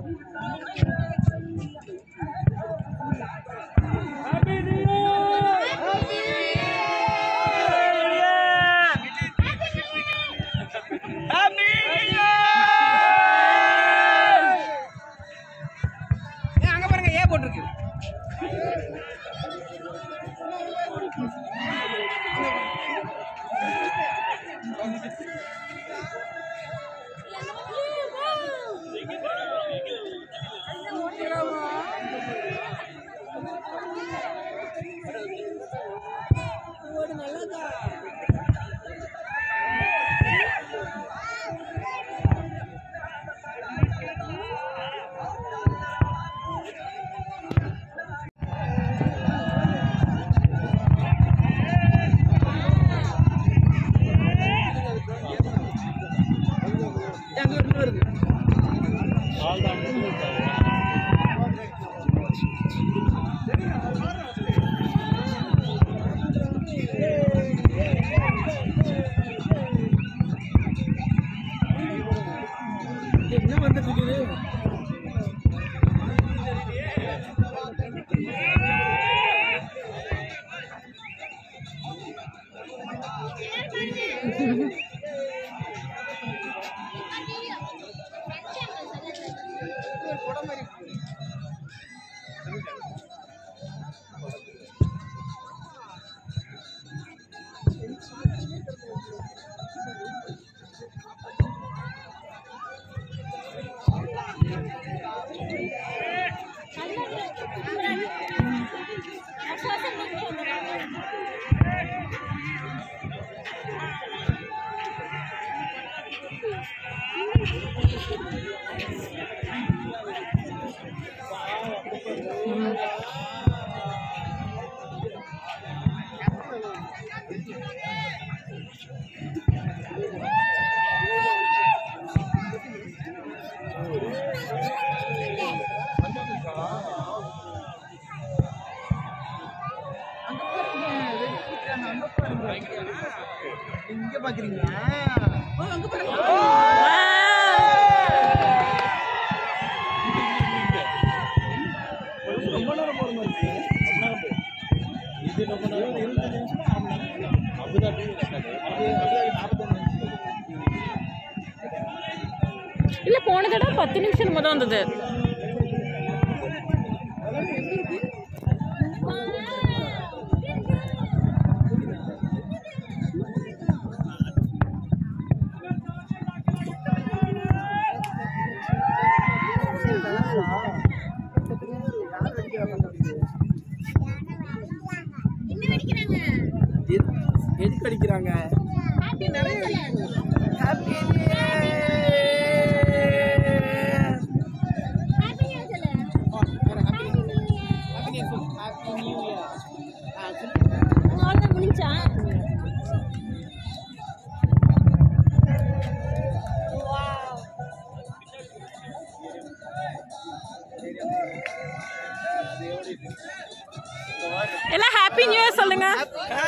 ஏன் அங்க பாருங்க ஏ போட்டிருக்கு ஏன் அங்க இன்னும் வருது என்ன வந்துட்டு இருக்குது இங்க பாக்குறீங்களா அங்க பாருங்க ரொம்ப நேரம் போற மாதிரி இருக்கு இது ரொம்ப நேரம் இருபத்தஞ்சு நிமிஷம் அரை மணி நேரம் அபுதாபி அது அபுதாபி நாற்பத்தஞ்சு நிமிஷம் இல்ல போன தடவை பத்து நிமிஷம் மொதல் வந்தது எதுக்கு அடிக்கிறாங்க Happy New Year! Happy New Year சொல்லு. Happy New Year. ஆ, சொல்லு. முடிஞ்சா எல்லாம் ஹாப்பி நியூ இயர் சொல்லுங்க